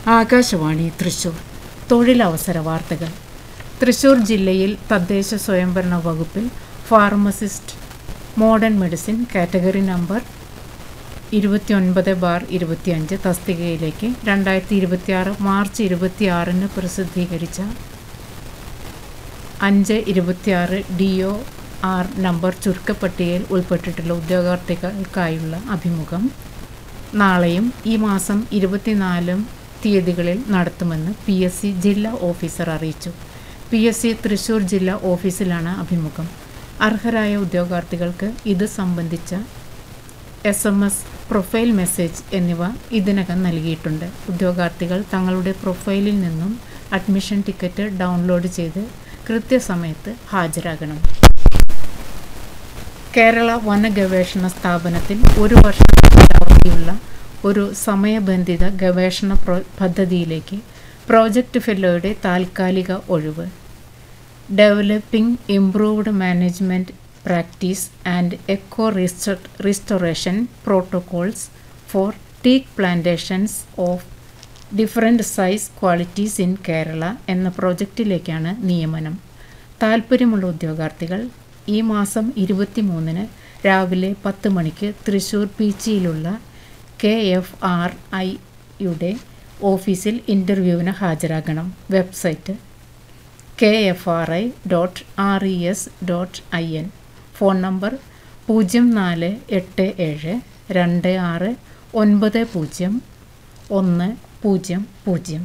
ആകാശവാണി തൃശൂർ തൊഴിലവസര വാർത്തകൾ തൃശൂർ ജില്ലയിൽ തദ്ദേശ സ്വയംഭരണ വകുപ്പിൽ pharmacist modern medicine category number ഇരുപത്തിയൊൻപത് ബാർ ഇരുപത്തിയഞ്ച് തസ്തികയിലേക്ക് രണ്ടായിരത്തി ഇരുപത്തിയാറ് മാർച്ച് ഇരുപത്തിയാറിന് പ്രസിദ്ധീകരിച്ച അഞ്ച് ഇരുപത്തിയാറ് ഡി ഒ ആർ നമ്പർ ചുരുക്കപ്പട്ടികയിൽ ഉൾപ്പെട്ടിട്ടുള്ള ഉദ്യോഗാർത്ഥികൾക്കായുള്ള അഭിമുഖം നാളെയും ഈ മാസം ഇരുപത്തിനാലും തീയതികളിൽ നടത്തുമെന്ന് പി എസ് സി ജില്ലാ ഓഫീസർ അറിയിച്ചു പി എസ് സി തൃശൂർ ജില്ലാ ഓഫീസിലാണ് അഭിമുഖം അർഹരായ ഉദ്യോഗാർത്ഥികൾക്ക് ഇത് സംബന്ധിച്ച S M S profile message എന്നിവ ഇതിനകം നൽകിയിട്ടുണ്ട് ഉദ്യോഗാർത്ഥികൾ തങ്ങളുടെ പ്രൊഫൈലിൽ നിന്നും അഡ്മിഷൻ ടിക്കറ്റ് ഡൗൺലോഡ് ചെയ്ത് കൃത്യസമയത്ത് ഹാജരാകണം കേരള വനഗവേഷണ സ്ഥാപനത്തിൽ ഒരു വർഷം കാലാവധിയുള്ള ഒരു സമയബന്ധിത ഗവേഷണ പ്രോ പദ്ധതിയിലേക്ക് പ്രോജക്റ്റ് ഫെല്ലോയുടെ താൽക്കാലിക ഒഴിവ് developing improved management practice and eco റിസ്റ്റ restoration protocols for teak plantations of different size qualities in Kerala എന്ന പ്രോജക്റ്റിലേക്കാണ് നിയമനം താൽപ്പര്യമുള്ള ഉദ്യോഗാർത്ഥികൾ ഈ മാസം ഇരുപത്തി മൂന്നിന് രാവിലെ പത്ത് മണിക്ക് തൃശ്ശൂർ പീച്ചിയിലുള്ള കെ എഫ് ആർ ഐയുടെ ഓഫീസിൽ ഇൻ്റർവ്യൂവിന് ഹാജരാകണം website K F R I dot R E S dot I N phone number പൂജ്യം നാല് എട്ട് ഏഴ് രണ്ട് ആറ് ഒൻപത് പൂജ്യം ഒന്ന് പൂജ്യം പൂജ്യം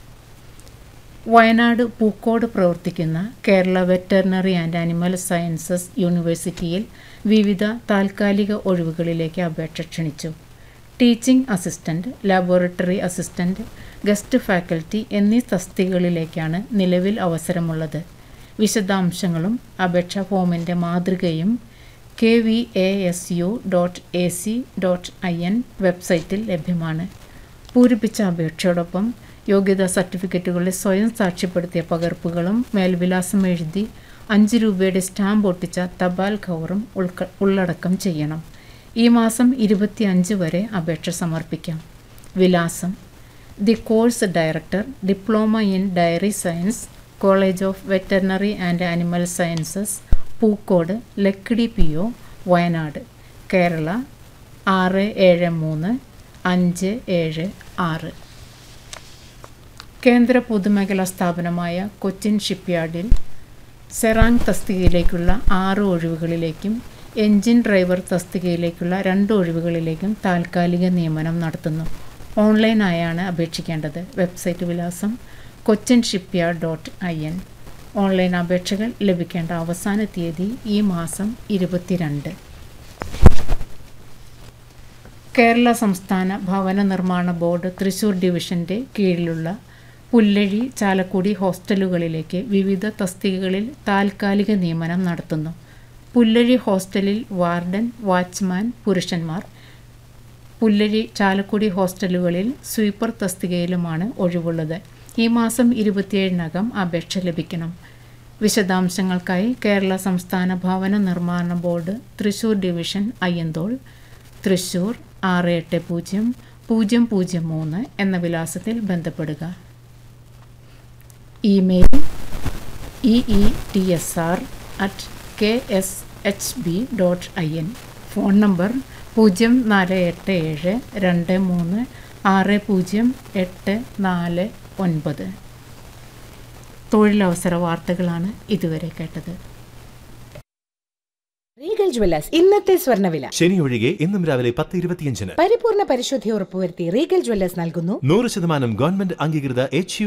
വയനാട് പൂക്കോട് പ്രവർത്തിക്കുന്ന Kerala veterinary and animal sciences യൂണിവേഴ്സിറ്റിയിൽ വിവിധ താൽക്കാലിക ഒഴിവുകളിലേക്ക് അപേക്ഷ ക്ഷണിച്ചു teaching assistant laboratory assistant guest faculty എന്നീ തസ്തികകളിലേക്കാണ് നിലവിൽ അവസരമുള്ളത് വിശദാംശങ്ങളും അപേക്ഷാ ഫോമിൻ്റെ മാതൃകയും K V A S U dot A C dot I N വെബ്സൈറ്റിൽ ലഭ്യമാണ് പൂരിപ്പിച്ച അപേക്ഷയോടൊപ്പം യോഗ്യതാ സർട്ടിഫിക്കറ്റുകളുടെ സ്വയം സാക്ഷ്യപ്പെടുത്തിയ പകർപ്പുകളും മേൽവിലാസം എഴുതി അഞ്ച് രൂപയുടെ സ്റ്റാമ്പ് ഒട്ടിച്ച തപാൽ കവറും ഉൾക്ക ഉള്ളടക്കം ചെയ്യണം ഈ മാസം ഇരുപത്തിയഞ്ച് വരെ അപേക്ഷ സമർപ്പിക്കാം വിലാസം the course director diploma in dairy science college of veterinary and animal sciences Pookode Lakkidi P O Wayanad Kerala ആറ് ഏഴ് മൂന്ന് അഞ്ച് ഏഴ് ആറ് കേന്ദ്ര പൊതുമേഖലാ സ്ഥാപനമായ കൊച്ചിൻ ഷിപ്പ്യാർഡിൽ സെറാങ് തസ്തികയിലേക്കുള്ള ആറ് ഒഴിവുകളിലേക്കും എൻജിൻ ഡ്രൈവർ തസ്തികയിലേക്കുള്ള രണ്ട് ഒഴിവുകളിലേക്കും താൽക്കാലിക നിയമനം നടത്തുന്നു ഓൺലൈനായാണ് അപേക്ഷിക്കേണ്ടത് വെബ്സൈറ്റ് വിലാസം Cochin shipyard dot I N online അപേക്ഷകൾ ലഭിക്കേണ്ട അവസാന തീയതി ഈ മാസം ഇരുപത്തിരണ്ട് കേരള സംസ്ഥാന ഭവന നിർമ്മാണ ബോർഡ് തൃശൂർ ഡിവിഷൻ്റെ കീഴിലുള്ള പുല്ലഴി ചാലക്കുടി ഹോസ്റ്റലുകളിലേക്ക് വിവിധ തസ്തികകളിൽ താൽക്കാലിക നിയമനം നടത്തുന്നു പുല്ലഴി ഹോസ്റ്റലിൽ വാർഡൻ വാച്ച്മാൻ പുരുഷന്മാർ പുല്ലഴി ചാലക്കുടി ഹോസ്റ്റലുകളിൽ സ്വീപ്പർ തസ്തികയിലുമാണ് ഒഴിവുള്ളത് ഈ മാസം ഇരുപത്തിയേഴിനകം അപേക്ഷ ലഭിക്കണം വിശദാംശങ്ങൾക്കായി കേരള സംസ്ഥാന ഭവന നിർമ്മാണ ബോർഡ് തൃശൂർ ഡിവിഷൻ അയ്യന്തോൾ തൃശൂർ ആറ് എട്ട് പൂജ്യം പൂജ്യം പൂജ്യം മൂന്ന് എന്ന വിലാസത്തിൽ ബന്ധപ്പെടുക email E E T S R at K S H B dot I N phone number പൂജ്യം നാല് എട്ട് ഏഴ് രണ്ട് മൂന്ന് ആറ് പൂജ്യം എട്ട് നാല് ഒൻപത് തൊഴിലവസര വാർത്തകളാണ് ഇതുവരെ കേട്ടത് റീഗൽ ജ്വല്ലേഴ്സ് ഇന്നത്തെ സ്വർണ്ണവില ശനി ഒഴികെ ഇന്നും രാവിലെ പത്ത് ഇരുപത്തിയഞ്ചിന് പരിപൂർണ പരിശുദ്ധി ഉറപ്പുവരുത്തി റീഗൽ ജ്വല്ലേഴ്സ് നൽകുന്നു നൂറ് ശതമാനം ഗവൺമെന്റ് അംഗീകൃത എച്ച്